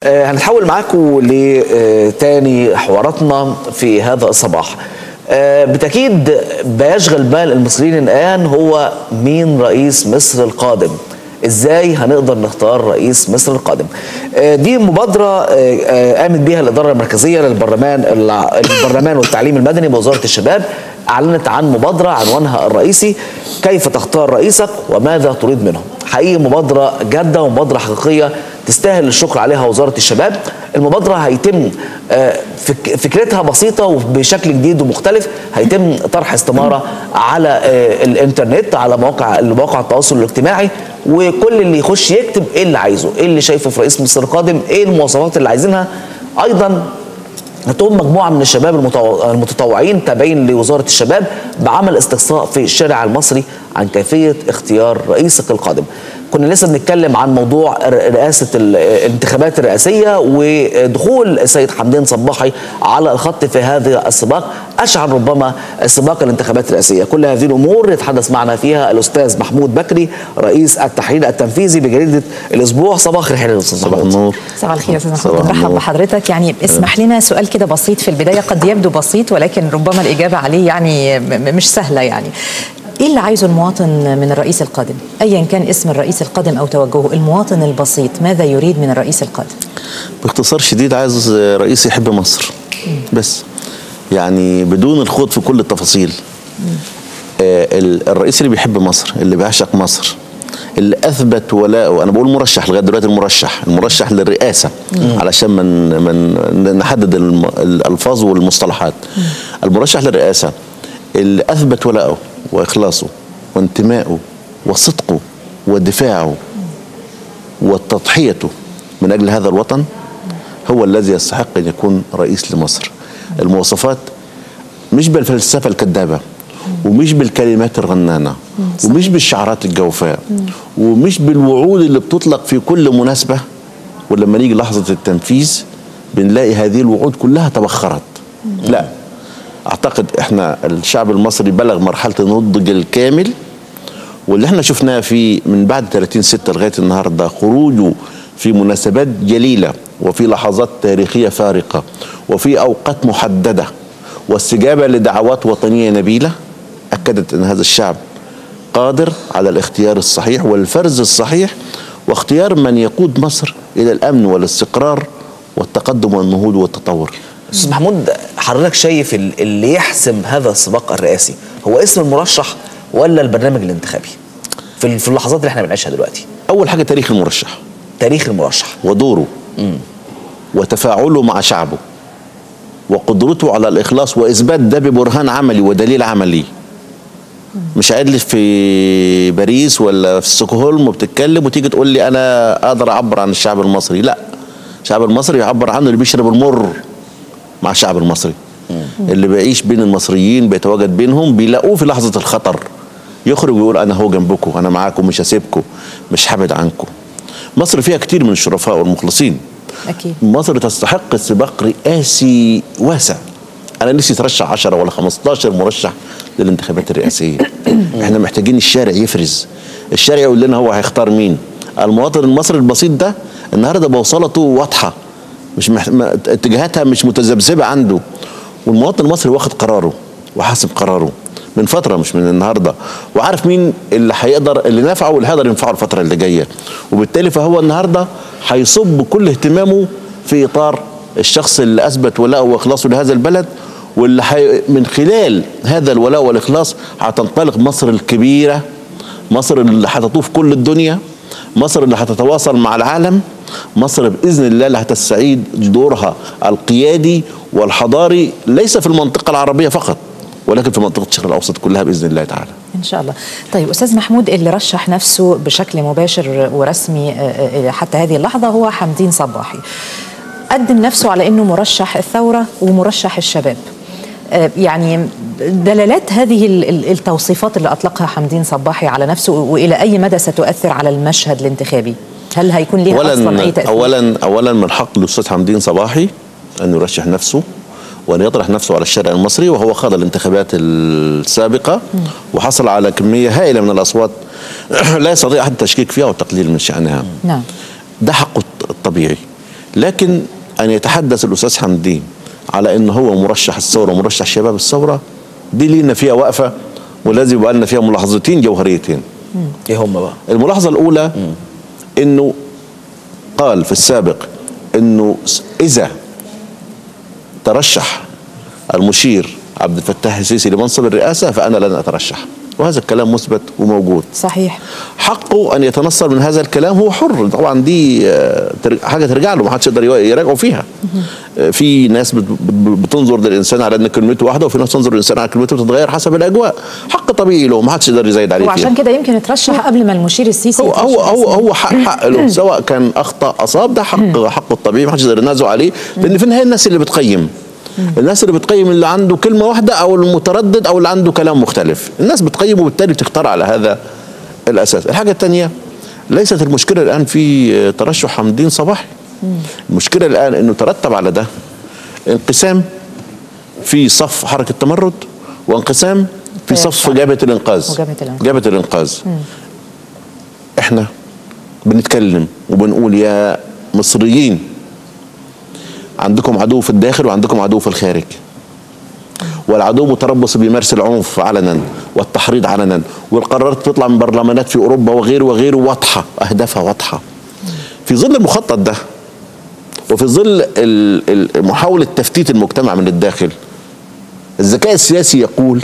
آه، هنتحول معاكم لتاني حواراتنا في هذا الصباح آه، بالتأكيد بيشغل بال المصريين الآن هو مين رئيس مصر القادم ازاي هنقدر نختار رئيس مصر القادم آه، دي مبادرة آه، آه، قامت بها الإدارة المركزية للبرلمان البرلمان والتعليم المدني بوزارة الشباب أعلنت عن مبادرة عنوانها الرئيسي كيف تختار رئيسك وماذا تريد منه حقيقي مبادرة جادة ومبادرة حقيقية تستاهل الشكر عليها وزارة الشباب المبادرة هيتم آه، فك- فكرتها بسيطة وبشكل جديد ومختلف هيتم طرح استمارة على آه، الانترنت على مواقع مواقع التواصل الاجتماعي وكل اللي يخش يكتب ايه اللي عايزه ايه اللي شايفه في رئيس مصر القادم ايه المواصفات اللي عايزينها ايضا هتقوم مجموعه من الشباب المتطو- المتطوعين تابعين لوزاره الشباب بعمل استقصاء في الشارع المصري عن كيفيه اختيار رئيسك القادم. كنا لسه بنتكلم عن موضوع ر- رئاسه ال- الانتخابات الرئاسيه ودخول السيد حمدين صباحي على الخط في هذا السباق اشعل ربما سباق الانتخابات الرئاسيه، كل هذه الامور يتحدث معنا فيها الاستاذ محمود بكري رئيس التحرير التنفيذي بجريده الاسبوع صباح الخير يا استاذ صباح محمود. النور صباح الخير يا استاذ صباح محمود مرحبا النور. بحضرتك يعني اسمح لنا سؤال كده بسيط في البدايه قد يبدو بسيط ولكن ربما الاجابه عليه يعني م- م- مش سهله يعني ايه اللي عايزه المواطن من الرئيس القادم ايا كان اسم الرئيس القادم او توجهه المواطن البسيط ماذا يريد من الرئيس القادم باختصار شديد عايز رئيس يحب مصر بس يعني بدون الخوض في كل التفاصيل آه، ال- الرئيس اللي بيحب مصر اللي بيعشق مصر اللي اثبت ولاءه انا بقول مرشح لغايه دلوقتي المرشح المرشح للرئاسه علشان من من نحدد الم- الالفاظ والمصطلحات المرشح للرئاسه اللي اثبت ولاءه واخلاصه وانتمائه وصدقه ودفاعه وتضحيته من اجل هذا الوطن هو الذي يستحق ان يكون رئيس لمصر. المواصفات مش بالفلسفه الكذابه ومش بالكلمات الرنانه ومش بالشعارات الجوفاء ومش بالوعود اللي بتطلق في كل مناسبه ولما نيجي لحظه التنفيذ بنلاقي هذه الوعود كلها تبخرت. لا اعتقد احنا الشعب المصري بلغ مرحله النضج الكامل واللي احنا شفناه في من بعد 30 6 لغايه النهارده خروجه في مناسبات جليله وفي لحظات تاريخيه فارقه وفي اوقات محدده واستجابه لدعوات وطنيه نبيله اكدت ان هذا الشعب قادر على الاختيار الصحيح والفرز الصحيح واختيار من يقود مصر الى الامن والاستقرار والتقدم والنهوض والتطور. استاذ محمود حضرتك شايف ال- اللي يحسم هذا السباق الرئاسي هو اسم المرشح ولا البرنامج الانتخابي في ال- في اللحظات اللي احنا بنعيشها دلوقتي اول حاجه تاريخ المرشح تاريخ المرشح ودوره وتفاعله مع شعبه وقدرته على الإخلاص وإثبات ده ببرهان عملي ودليل عملي مش قاعد لي في باريس ولا في ستوكهولم وبتتكلم وتيجي تقول لي أنا أقدر أعبر عن الشعب المصري لا الشعب المصري يعبر عنه اللي بيشرب المر مع الشعب المصري اللي بيعيش بين المصريين بيتواجد بينهم بيلاقوه في لحظة الخطر يخرج ويقول أنا هو جنبكم أنا معاكم مش هسيبكم مش هبعد عنكم مصر فيها كتير من الشرفاء والمخلصين اكيد مصر تستحق سباق رئاسي واسع انا نفسي ترشح 10 ولا 15 مرشح للانتخابات الرئاسيه احنا محتاجين الشارع يفرز الشارع يقول لنا هو هيختار مين المواطن المصري البسيط ده النهارده بوصلته واضحه مش مح... ما- اتجاهاتها مش متذبذبه عنده والمواطن المصري واخد قراره وحاسب قراره من فتره مش من النهارده وعارف مين اللي هيقدر اللي نافعه واللي هيقدر ينفعه الفتره اللي جايه وبالتالي فهو النهارده هيصب كل اهتمامه في اطار الشخص اللي اثبت ولاءه واخلاصه لهذا البلد واللي حي... من خلال هذا الولاء والاخلاص هتنطلق مصر الكبيره مصر اللي هتطوف كل الدنيا مصر اللي هتتواصل مع العالم مصر باذن الله اللي هتستعيد دورها القيادي والحضاري ليس في المنطقه العربيه فقط ولكن في منطقه الشرق الاوسط كلها باذن الله تعالى ان شاء الله طيب استاذ محمود اللي رشح نفسه بشكل مباشر ورسمي آه، آه، حتى هذه اللحظه هو حمدين صباحي قدم نفسه على انه مرشح الثوره ومرشح الشباب آه، يعني دلالات هذه ال- ال- التوصيفات اللي اطلقها حمدين صباحي على نفسه والى اي مدى ستؤثر على المشهد الانتخابي هل هيكون ليها اصلا اي اولا تاثير اولا اولا من حق الاستاذ حمدين صباحي ان يرشح نفسه وان يطرح نفسه على الشارع المصري وهو خاض الانتخابات السابقه وحصل على كميه هائله من الاصوات لا يستطيع احد التشكيك فيها والتقليل من شانها نعم ده حقه الطبيعي لكن ان يتحدث الاستاذ حمدين على ان هو مرشح الثوره ومرشح شباب الثوره دي لينا فيها وقفه ولازم يبقى لنا فيها ملاحظتين جوهريتين ايه هم بقى الملاحظه الاولى انه قال في السابق انه اذا ترشح المشير عبد الفتاح السيسي لمنصب الرئاسه فانا لن اترشح وهذا الكلام مثبت وموجود صحيح حقه ان يتنصل من هذا الكلام هو حر طبعا دي آه، تر- حاجه ترجع له ما حدش يقدر يراجعه فيها آه، في ناس بت- بت- بتنظر للانسان على ان كلمته واحده وفي ناس تنظر للانسان على كلمته بتتغير حسب الاجواء حق طبيعي له ما حدش يقدر يزايد عليه فيها وعشان كده يمكن اترشح قبل ما المشير السيسي هو هو يترشح هو رسمياً. هو حق حق له سواء كان اخطا اصاب ده حق حقه الطبيعي ما حدش يقدر ينازع عليه لان في النهايه الناس اللي بتقيم الناس اللي بتقيم اللي عنده كلمه واحده او المتردد او اللي عنده كلام مختلف الناس بتقيم وبالتالي بتختار على هذا الاساس الحاجه الثانيه ليست المشكله الان في ترشح حمدين صباحي المشكله الان انه ترتب على ده انقسام في صف حركه تمرد وانقسام في في صف الشعب. جبهه الانقاذ وجبهة الإنقاذ. جبهه الانقاذ احنا بنتكلم وبنقول يا مصريين عندكم عدو في الداخل وعندكم عدو في الخارج والعدو متربص بيمارس العنف علنا والتحريض علنا والقرارات بتطلع من برلمانات في اوروبا وغيره وغيره واضحه اهدافها واضحه في ظل المخطط ده وفي ظل ال- ال- محاوله تفتيت المجتمع من الداخل الذكاء السياسي يقول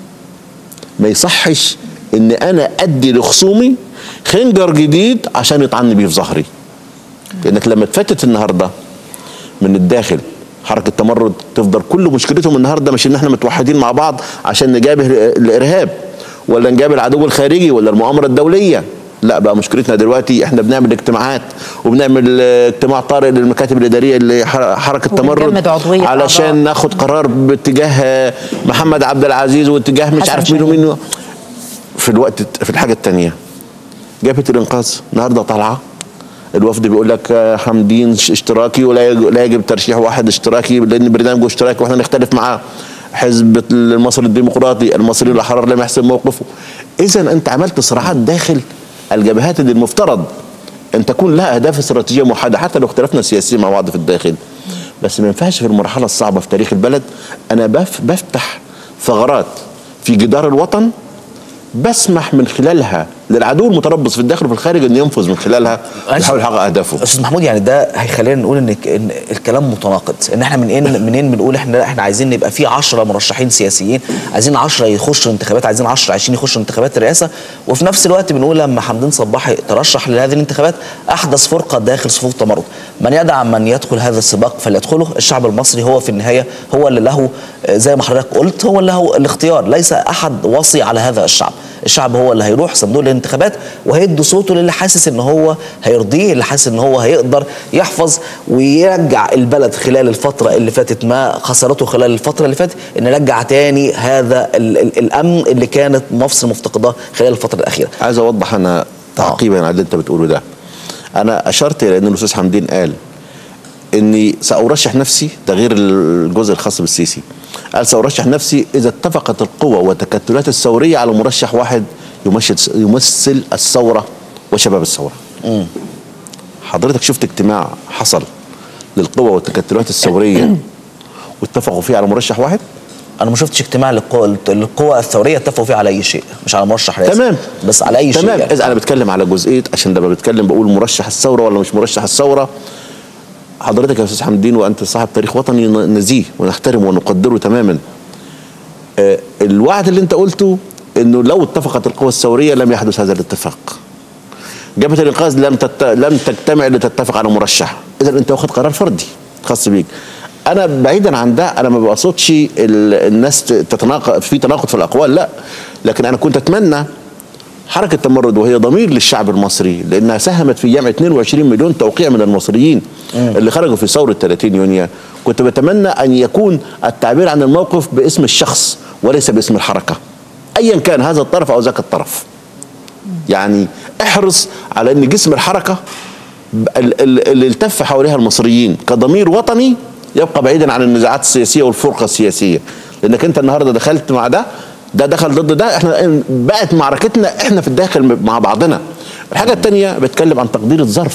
ما يصحش ان انا ادي لخصومي خنجر جديد عشان يطعني بيه في ظهري لانك لما تفتت النهارده من الداخل حركه تمرد تفضل كل مشكلتهم النهارده مش ان احنا متوحدين مع بعض عشان نجابه الارهاب ولا نجابه العدو الخارجي ولا المؤامره الدوليه لا بقى مشكلتنا دلوقتي احنا بنعمل اجتماعات وبنعمل اه، اجتماع طارئ للمكاتب الاداريه اللي حر- حركه وبنجمد تمرد عضوية علشان أعضاء. ناخد قرار باتجاه اه، محمد عبد العزيز واتجاه مش حسن عارف مين شاهين. ومين في الوقت في الحاجه الثانيه جبهه الانقاذ النهارده طالعه الوفد بيقول لك آه، حمدين ش- اشتراكي ولا يج- لا يجب ترشيح واحد اشتراكي لان برنامجه اشتراكي واحنا نختلف معاه حزب المصري الديمقراطي المصري الاحرار لم يحسن موقفه اذا انت عملت صراعات داخل الجبهات اللي المفترض ان تكون لها اهداف استراتيجيه موحده حتى لو اختلفنا سياسيا مع بعض في الداخل بس ما ينفعش في المرحله الصعبه في تاريخ البلد انا بف بفتح ثغرات في جدار الوطن بسمح من خلالها للعدو المتربص في الداخل وفي الخارج انه ينفذ من خلالها يحاول يحقق اهدافه استاذ محمود يعني ده هيخلينا نقول ان إن الكلام متناقض ان احنا منين منين بنقول احنا احنا عايزين نبقى في 10 مرشحين سياسيين عايزين 10 يخشوا انتخابات عايزين 10 20 يخشوا انتخابات الرئاسه وفي نفس الوقت بنقول لما حمدين صباحي ترشح لهذه الانتخابات احدث فرقه داخل صفوف التمرد من يدعم من يدخل هذا السباق فليدخله الشعب المصري هو في النهايه هو اللي له آه، زي ما حضرتك قلت هو اللي له الاختيار ليس احد وصي على هذا الشعب الشعب هو اللي هيروح صندوق الانتخابات وهيدي صوته للي حاسس ان هو هيرضيه اللي حاسس ان هو هيقدر يحفظ ويرجع البلد خلال الفتره اللي فاتت ما خسرته خلال الفتره اللي فاتت ان يرجع تاني هذا ال ال الامن اللي كانت مصر مفتقداه خلال الفتره الاخيره عايز اوضح انا تعقيبا على اللي انت بتقوله ده انا اشرت الى ان الاستاذ حمدين قال اني سارشح نفسي ده غير الجزء الخاص بالسيسي قال سارشح نفسي اذا اتفقت القوى والتكتلات الثوريه على مرشح واحد يمثل يمثل الثوره وشباب الثوره حضرتك شفت اجتماع حصل للقوى والتكتلات الثوريه واتفقوا فيه على مرشح واحد انا ما شفتش اجتماع للقوى القوى الثوريه اتفقوا فيه على اي شيء مش على مرشح رئاسي تمام بس على اي شيء تمام يعني. اذا انا بتكلم على جزئيه عشان لما بتكلم بقول مرشح الثوره ولا مش مرشح الثوره حضرتك يا استاذ حمدين وانت صاحب تاريخ وطني ن- نزيه ونحترمه ونقدره تماما آه، الوعد اللي انت قلته انه لو اتفقت القوى الثوريه لم يحدث هذا الاتفاق جبهه الانقاذ لم تت... لم تجتمع لتتفق على مرشح اذا انت واخد قرار فردي خاص بيك انا بعيدا عن ده انا ما بقصدش ال... الناس تتناقض في تناقض في الاقوال لا لكن انا كنت اتمنى حركة تمرد وهي ضمير للشعب المصري لأنها ساهمت في جمع 22 مليون توقيع من المصريين اللي خرجوا في ثورة 30 يونيو كنت بتمنى أن يكون التعبير عن الموقف باسم الشخص وليس باسم الحركة أيا كان هذا الطرف أو ذاك الطرف يعني احرص على أن جسم الحركة ال- ال- اللي التف حواليها المصريين كضمير وطني يبقى بعيدا عن النزاعات السياسيه والفرقه السياسيه لانك انت النهارده دخلت مع ده ده دخل ضد ده احنا بقت معركتنا احنا في الداخل مع بعضنا الحاجه الثانيه بتكلم عن تقدير الظرف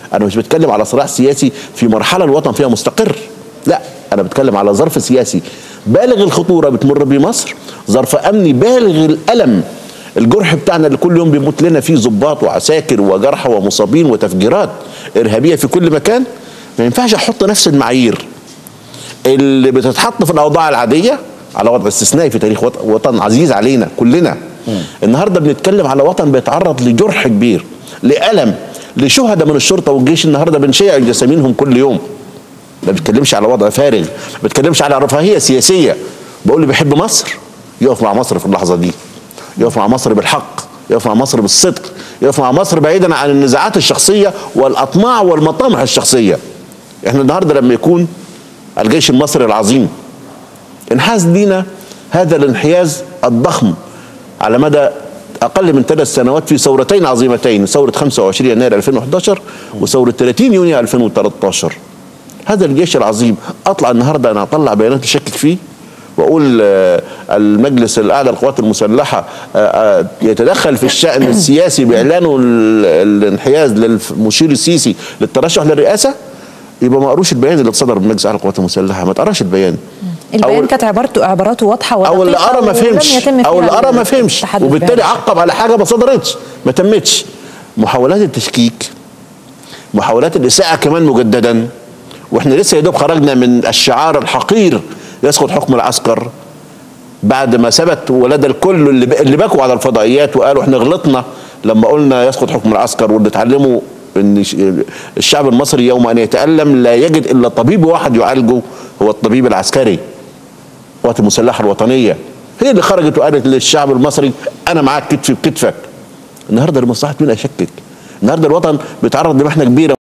انا مش بتكلم على صراع سياسي في مرحله الوطن فيها مستقر لا انا بتكلم على ظرف سياسي بالغ الخطوره بتمر بيه مصر ظرف امني بالغ الالم الجرح بتاعنا اللي كل يوم بيموت لنا فيه ضباط وعساكر وجرحى ومصابين وتفجيرات ارهابيه في كل مكان ما ينفعش احط نفس المعايير اللي بتتحط في الاوضاع العاديه على وضع استثنائي في تاريخ وط- وطن عزيز علينا كلنا النهارده بنتكلم على وطن بيتعرض لجرح كبير لالم لشهداء من الشرطه والجيش النهارده بنشيع جسامينهم كل يوم ما بتكلمش على وضع فارغ ما بتكلمش على رفاهيه سياسيه بقول اللي بيحب مصر يقف مع مصر في اللحظه دي يقف مع مصر بالحق يقف مع مصر بالصدق يقف مع مصر بعيدا عن النزاعات الشخصيه والاطماع والمطامح الشخصيه احنا النهارده لما يكون الجيش المصري العظيم انحاز لينا هذا الانحياز الضخم على مدى اقل من ثلاث سنوات في ثورتين عظيمتين ثوره 25 يناير 2011 وثوره 30 يونيو 2013 هذا الجيش العظيم اطلع النهارده انا اطلع بيانات اشكك فيه واقول آه، المجلس الاعلى للقوات المسلحه آه، آه، يتدخل في الشان السياسي باعلانه ال- الانحياز للمشير السيسي للترشح للرئاسه يبقى ما قروش البيان اللي صدر من مجلس الاعلى للقوات المسلحه ما تقراش البيان البيان أول- كانت عبارته عباراته واضحه او اللي ودقيقة قرا ما ولم فهمش يتم او فيها اللي قرا ما فهمش التحدث وبالتالي بهذا. عقب على حاجه ما صدرتش ما تمتش محاولات التشكيك محاولات الاساءه كمان مجددا واحنا لسه يا دوب خرجنا من الشعار الحقير يسقط حكم العسكر بعد ما ثبت ولدى الكل اللي, ب... اللي بكوا على الفضائيات وقالوا احنا غلطنا لما قلنا يسقط حكم العسكر واللي اتعلموا ان ش- الشعب المصري يوم ان يتالم لا يجد الا طبيب واحد يعالجه هو الطبيب العسكري القوات المسلحه الوطنيه هي اللي خرجت وقالت للشعب المصري انا معاك كتفي بكتفك النهارده لمصلحه مين اشكك النهارده الوطن بيتعرض لمحنه كبيره